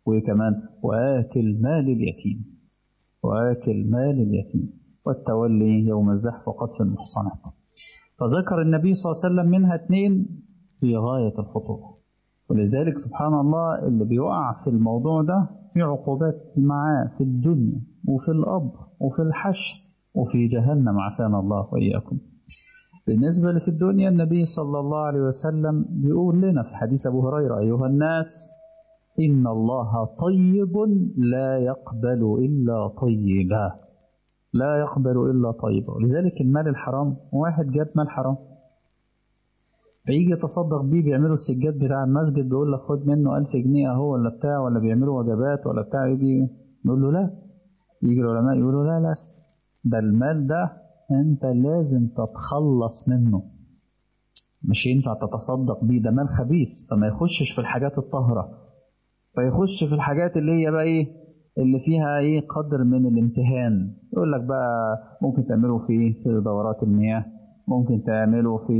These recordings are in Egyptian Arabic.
وكمان وآكل مال اليتيم وآكل مال اليتيم والتولي يوم الزحف وقتل المحصنات فذكر النبي صلى الله عليه وسلم منها اثنين في غاية الخطورة ولذلك سبحان الله اللي بيقع في الموضوع ده في عقوبات معاه في الدنيا وفي الأرض وفي الحشر وفي جهنم عافانا الله وإياكم بالنسبة لفي الدنيا النبي صلى الله عليه وسلم بيقول لنا في حديث أبو هريرة أيها الناس إن الله طيب لا يقبل إلا طيبا لا يقبل إلا طيبا ولذلك المال الحرام واحد جاب مال حرام فيجي يتصدق بيه بيعملوا السجاد بتاع المسجد بيقول لك خد منه ألف جنيه أهو ولا بتاع ولا بيعملوا وجبات ولا بتاع يجي نقول له لا يجي العلماء يقولوا لا لا ده المال ده أنت لازم تتخلص منه مش ينفع تتصدق بيه ده مال خبيث فما يخشش في الحاجات الطاهرة فيخش في الحاجات اللي هي بقى إيه اللي فيها ايه قدر من الامتهان يقول لك بقى ممكن تعمله في في دورات المياه ممكن تعمله في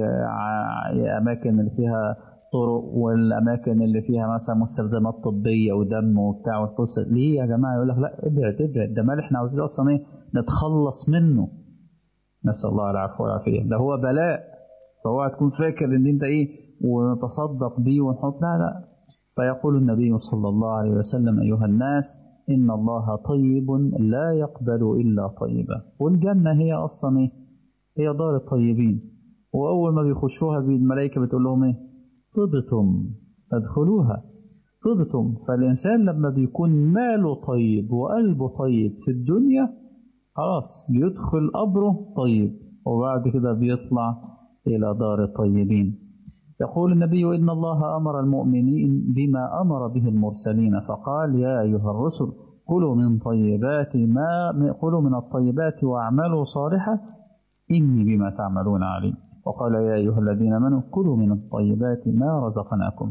اماكن اللي فيها طرق والاماكن اللي فيها مثلا مستلزمات طبيه ودم وبتاع والقصه ليه يا جماعه يقول لك لا ابعد ابعد ده مال احنا عاوزين اصلا ايه نتخلص منه نسال الله العفو والعافيه ده هو بلاء فهو تكون فاكر ان انت ايه ونتصدق بيه ونحط لا لا فيقول النبي صلى الله عليه وسلم ايها الناس إن الله طيب لا يقبل إلا طيبا والجنة هي أصلا إيه؟ هي دار الطيبين وأول ما بيخشوها الملائكة بتقول لهم إيه؟ طبتم فادخلوها طبتم فالإنسان لما بيكون ماله طيب وقلبه طيب في الدنيا خلاص بيدخل قبره طيب وبعد كده بيطلع إلى دار الطيبين يقول النبي إن الله أمر المؤمنين بما أمر به المرسلين فقال يا أيها الرسل كلوا من طيبات ما كلوا من الطيبات واعملوا صالحا إني بما تعملون عليم وقال يا أيها الذين آمنوا كلوا من الطيبات ما رزقناكم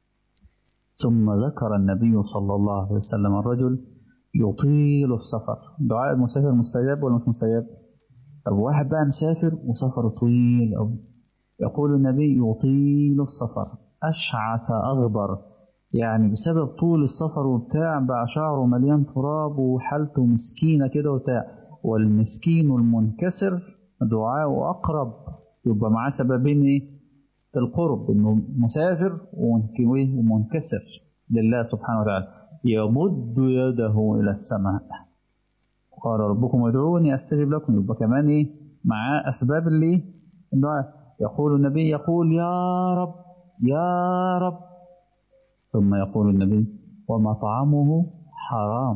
ثم ذكر النبي صلى الله عليه وسلم الرجل يطيل السفر دعاء المسافر مستجاب ولا مش مستجاب طب واحد بقى مسافر وسفره طويل أوي يقول النبي يطيل السفر أشعث أغبر يعني بسبب طول السفر وبتاع بقى شعره مليان تراب وحالته مسكينة كده وبتاع والمسكين المنكسر دعاءه أقرب يبقى معاه سببين إيه؟ في القرب إنه مسافر ومنكسر لله سبحانه وتعالى يمد يده إلى السماء قال ربكم ادعوني أستجب لكم يبقى كمان إيه معاه أسباب اللي الدعاء يقول النبي يقول يا رب يا رب ثم يقول النبي ومطعمه حرام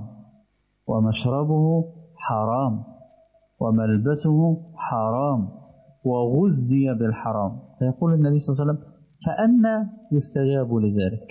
ومشربه حرام وملبسه حرام وغذي بالحرام فيقول النبي صلى الله عليه وسلم فأنا يستجاب لذلك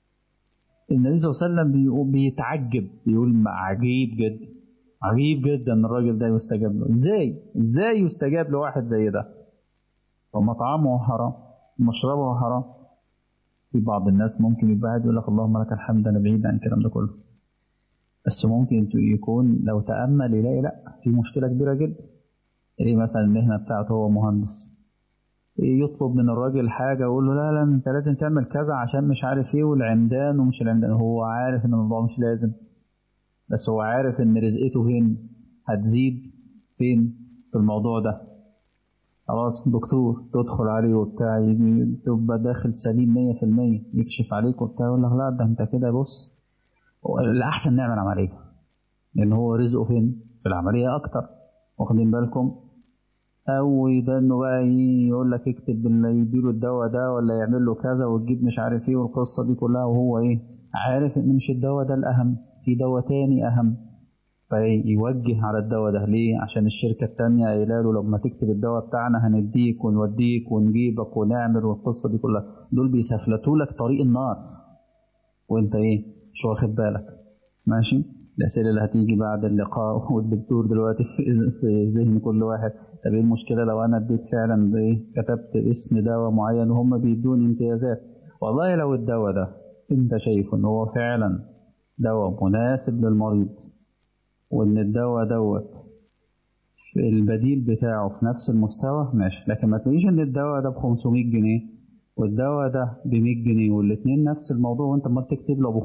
النبي صلى الله عليه وسلم بيتعجب بيقول عجيب جدا عجيب جدا الراجل ده يستجاب له ازاي ازاي يستجاب لواحد زي ده ومطعمه حرام ومشربه حرام في بعض الناس ممكن يبقى قاعد يقول لك اللهم لك الحمد انا بعيد عن الكلام ده كله بس ممكن يكون لو تامل يلاقي لا في مشكله كبيره جدا ايه مثلا المهنه بتاعته هو مهندس إيه يطلب من الراجل حاجه يقول له لا لا انت لازم تعمل كذا عشان مش عارف ايه والعمدان ومش العمدان هو عارف ان الموضوع مش لازم بس هو عارف ان رزقته فين هتزيد فين في الموضوع ده خلاص دكتور تدخل عليه وبتاع يجي تبقى داخل سليم 100% يكشف عليك وبتاع يقول لك لا ده انت كده بص الأحسن نعمل عملية لأن هو رزقه فين؟ في العملية أكتر واخدين بالكم؟ أو يبقى إنه بقى يقول لك اكتب يديله الدواء ده ولا يعمل له كذا وتجيب مش عارف إيه والقصة دي كلها وهو إيه؟ عارف إن مش الدواء ده الأهم في دواء تاني أهم فيوجه على الدواء ده ليه عشان الشركة التانية قايله له لما تكتب الدواء بتاعنا هنديك ونوديك ونجيبك ونعمل والقصة دي كلها دول بيسفلتوا لك طريق النار وانت ايه مش واخد بالك ماشي الأسئلة اللي هتيجي بعد اللقاء والدكتور دلوقتي في ذهن كل واحد طب ايه المشكلة لو أنا اديت فعلا بايه كتبت اسم دواء معين وهم بيدوني امتيازات والله لو الدواء ده انت شايفه ان هو فعلا دواء مناسب للمريض وان الدواء دوت البديل بتاعه في نفس المستوى ماشي لكن ما تلاقيش ان الدواء ده ب 500 جنيه والدواء ده ب 100 جنيه والاثنين نفس الموضوع وانت ما تكتب له ابو